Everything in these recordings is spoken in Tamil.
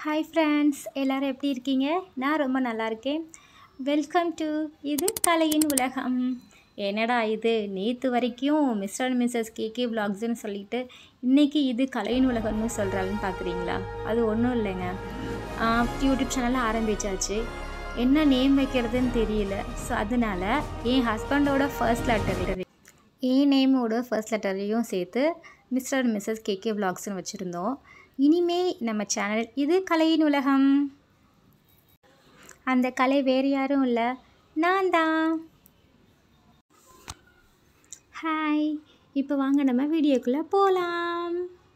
ஹாய் ஃப்ரெண்ட்ஸ் எல்லோரும் எப்படி இருக்கீங்க நான் ரொம்ப நல்லா இருக்கேன் வெல்கம் டு இது கலையின் உலகம் என்னடா இது நேற்று வரைக்கும் மிஸ்டர் அண்ட் மிஸ்ஸஸ் கேகே விலாக்ஸ்னு சொல்லிட்டு இன்றைக்கி இது கலையின் உலகம்னு சொல்கிறாங்கன்னு பார்க்குறீங்களா அது ஒன்றும் இல்லைங்க யூடியூப் சேனலில் ஆரம்பித்தாச்சு என்ன நேம் வைக்கிறதுன்னு தெரியல ஸோ அதனால் என் ஹஸ்பண்டோட ஃபர்ஸ்ட் லெட்டர் என் நேமோட ஃபர்ஸ்ட் லெட்டரையும் சேர்த்து மிஸ்டர் அண்ட் மிஸ்ஸஸ் கேகே விலாக்ஸ்னு வச்சுருந்தோம் இனிமே நம்ம சேனல் இது கலையின் உலகம் அந்த கலை வேறு யாரும் இல்லை நான் தான் ஹாய் இப்போ வாங்க நம்ம வீடியோக்குள்ளே போகலாம்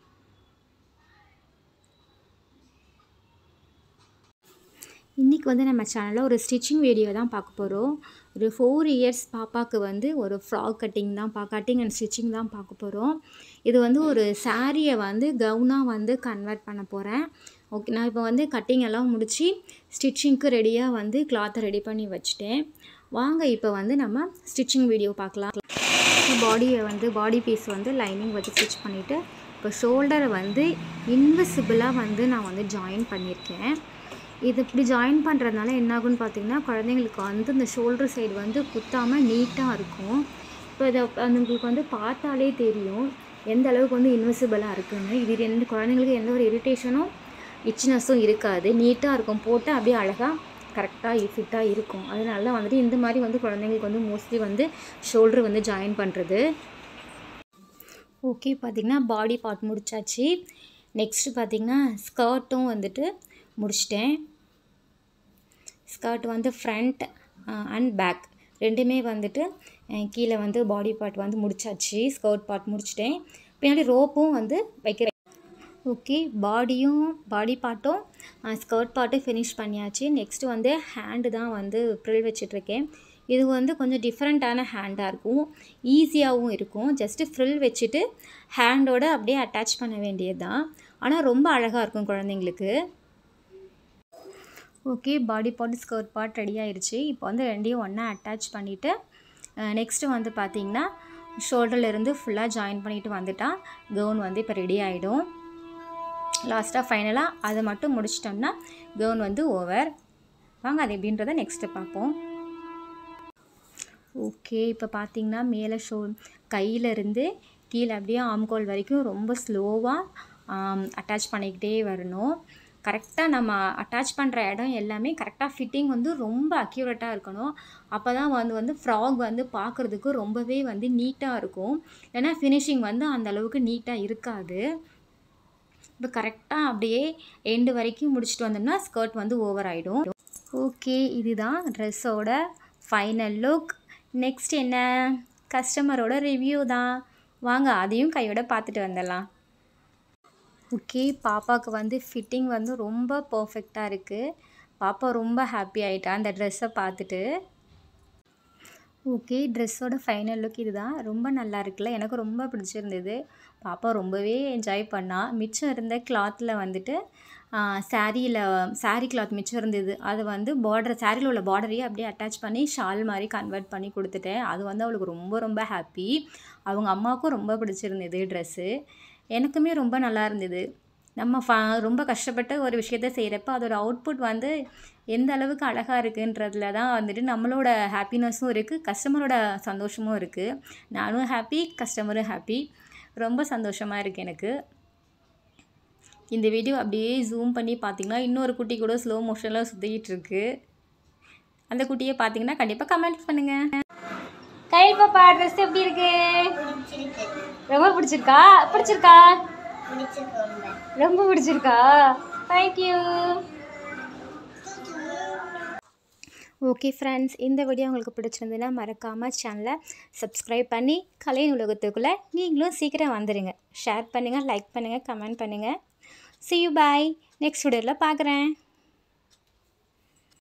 இன்றைக்கி வந்து நம்ம சேனலில் ஒரு ஸ்டிச்சிங் வீடியோ தான் பார்க்க போகிறோம் ஒரு ஃபோர் இயர்ஸ் பாப்பாவுக்கு வந்து ஒரு ஃப்ராக் கட்டிங் தான் பா கட்டிங் அண்ட் ஸ்டிச்சிங் தான் பார்க்க போகிறோம் இது வந்து ஒரு சாரியை வந்து கவுனாக வந்து கன்வெர்ட் பண்ண போகிறேன் ஓகே நான் இப்போ வந்து கட்டிங் எல்லாம் முடித்து ஸ்டிச்சிங்க்கு ரெடியாக வந்து கிளாத்தை ரெடி பண்ணி வச்சுட்டேன் வாங்க இப்போ வந்து நம்ம ஸ்டிச்சிங் வீடியோ பார்க்கலாம் பாடியை வந்து பாடி பீஸ் வந்து லைனிங் வச்சு ஸ்டிச் பண்ணிவிட்டு இப்போ ஷோல்டரை வந்து இன்விசிபிளாக வந்து நான் வந்து ஜாயின் பண்ணியிருக்கேன் இது இப்படி ஜாயின் பண்ணுறதுனால என்ன ஆகுன்னு பார்த்தீங்கன்னா குழந்தைங்களுக்கு வந்து இந்த ஷோல்டர் சைடு வந்து குத்தாமல் நீட்டாக இருக்கும் இப்போ இதை அது உங்களுக்கு வந்து பார்த்தாலே தெரியும் எந்த அளவுக்கு வந்து இன்விசிபிளாக இருக்குன்னு இது ரெண்டு குழந்தைங்களுக்கு எந்த ஒரு இரிட்டேஷனும் இச்சினஸும் இருக்காது நீட்டாக இருக்கும் போட்டு அப்படியே அழகாக கரெக்டாக ஃபிட்டாக இருக்கும் அதனால தான் வந்துட்டு இந்த மாதிரி வந்து குழந்தைங்களுக்கு வந்து மோஸ்ட்லி வந்து ஷோல்டர் வந்து ஜாயின் பண்ணுறது ஓகே பார்த்திங்கன்னா பாடி பார்ட் முடிச்சாச்சு நெக்ஸ்ட்டு பார்த்திங்கன்னா ஸ்கர்ட்டும் வந்துட்டு முடிச்சிட்டேன் ஸ்கர்ட் வந்து ஃப்ரண்ட் அண்ட் பேக் ரெண்டுமே வந்துட்டு கீழே வந்து பாடி பார்ட் வந்து முடிச்சாச்சு ஸ்கர்ட் பார்ட் முடிச்சிட்டேன் பின்னாடி ரோப்பும் வந்து வைக்கிறேன் ஓகே பாடியும் பாடி பார்ட்டும் ஸ்கர்ட் பார்ட்டும் ஃபினிஷ் பண்ணியாச்சு நெக்ஸ்ட்டு வந்து ஹேண்டு தான் வந்து ப்ரில் வச்சிட்ருக்கேன் இது வந்து கொஞ்சம் டிஃப்ரெண்ட்டான ஹேண்டாக இருக்கும் ஈஸியாகவும் இருக்கும் ஜஸ்ட்டு ஃப்ரில் வச்சுட்டு ஹேண்டோட அப்படியே அட்டாச் பண்ண வேண்டியது தான் ஆனால் ரொம்ப அழகாக இருக்கும் குழந்தைங்களுக்கு okay body part skirt part ready ஆயிடுச்சு இப்போ வந்து ரெண்டையும் ஒன்றா அட்டாச் பண்ணிவிட்டு நெக்ஸ்ட்டு வந்து பார்த்திங்கன்னா ஷோல்டர்லேருந்து ஃபுல்லாக ஜாயின் பண்ணிவிட்டு வந்துட்டால் கவுன் வந்து இப்போ ரெடி ஆகிடும் லாஸ்ட்டாக ஃபைனலாக அதை மட்டும் முடிச்சிட்டோம்னா கவுன் வந்து ஓவர் வாங்க அது எப்படின்றத நெக்ஸ்ட்டு பார்ப்போம் ஓகே இப்போ பார்த்திங்கன்னா மேலே ஷோ கையிலேருந்து கீழே அப்படியே ஆம்கோல் வரைக்கும் ரொம்ப ஸ்லோவாக அட்டாச் பண்ணிக்கிட்டே வரணும் கரெக்டாக நம்ம அட்டாச் பண்ணுற இடம் எல்லாமே கரெக்டாக ஃபிட்டிங் வந்து ரொம்ப அக்யூரேட்டாக இருக்கணும் அப்போ தான் வந்து வந்து ஃப்ராக் வந்து பார்க்குறதுக்கு ரொம்பவே வந்து நீட்டாக இருக்கும் ஏன்னா ஃபினிஷிங் வந்து அந்த அளவுக்கு நீட்டாக இருக்காது இப்போ கரெக்டாக அப்படியே எண்டு வரைக்கும் முடிச்சுட்டு வந்தோம்னா ஸ்கர்ட் வந்து ஓவர் ஆகிடும் ஓகே இதுதான் ட்ரெஸ்ஸோட ஃபைனல் லுக் நெக்ஸ்ட் என்ன கஸ்டமரோட ரிவ்யூ தான் வாங்க அதையும் கையோட பார்த்துட்டு வந்துடலாம் ஓகே பாப்பாவுக்கு வந்து ஃபிட்டிங் வந்து ரொம்ப பர்ஃபெக்டாக இருக்குது பாப்பா ரொம்ப ஹாப்பி ஆகிட்டா அந்த ட்ரெஸ்ஸை பார்த்துட்டு ஓகே ட்ரெஸ்ஸோட ஃபைனல் லுக் இதுதான் ரொம்ப நல்லா இருக்குல்ல எனக்கு ரொம்ப பிடிச்சிருந்தது பாப்பா ரொம்பவே என்ஜாய் பண்ணா மிச்சம் இருந்த கிளாத்தில் வந்துட்டு சாரியில் சாரீ கிளாத் மிச்சம் இருந்தது அது வந்து பார்டர் சாரியில் உள்ள பார்டரையே அப்படியே அட்டாச் பண்ணி ஷால் மாதிரி கன்வெர்ட் பண்ணி கொடுத்துட்டேன் அது வந்து அவளுக்கு ரொம்ப ரொம்ப ஹாப்பி அவங்க அம்மாவுக்கும் ரொம்ப பிடிச்சிருந்தது ட்ரெஸ்ஸு எனக்குமே ரொம்ப நல்லா இருந்தது நம்ம ஃபா ரொம்ப கஷ்டப்பட்டு ஒரு விஷயத்த செய்கிறப்ப அதோட அவுட்புட் வந்து எந்த அளவுக்கு அழகாக இருக்குன்றதுல தான் வந்துட்டு நம்மளோட ஹாப்பினஸும் இருக்குது கஸ்டமரோட சந்தோஷமும் இருக்குது நானும் ஹாப்பி கஸ்டமரும் ஹாப்பி ரொம்ப சந்தோஷமாக இருக்குது எனக்கு இந்த வீடியோ அப்படியே ஜூம் பண்ணி பார்த்தீங்கன்னா இன்னொரு குட்டி கூட ஸ்லோ மோஷனில் சுற்றிக்கிட்டு இருக்கு அந்த குட்டியை பார்த்தீங்கன்னா கண்டிப்பாக கமெண்ட் பண்ணுங்கள் கையில் பாப்பா ட்ரெஸ் எப்படி இருக்கு ரொம்ப பிடிச்சிருக்கா பிடிச்சிருக்கா ரொம்ப பிடிச்சிருக்கா தேங்க்யூ ஓகே ஃப்ரெண்ட்ஸ் இந்த வீடியோ உங்களுக்கு பிடிச்சிருந்ததுன்னா மறக்காமல் சேனலை சப்ஸ்கிரைப் பண்ணி கலை உலகத்துக்குள்ளே நீங்களும் சீக்கிரம் வந்துடுங்க ஷேர் பண்ணுங்கள் லைக் பண்ணுங்கள் கமெண்ட் பண்ணுங்கள் சி யூ பாய் நெக்ஸ்ட் வீடியோவில் பார்க்குறேன்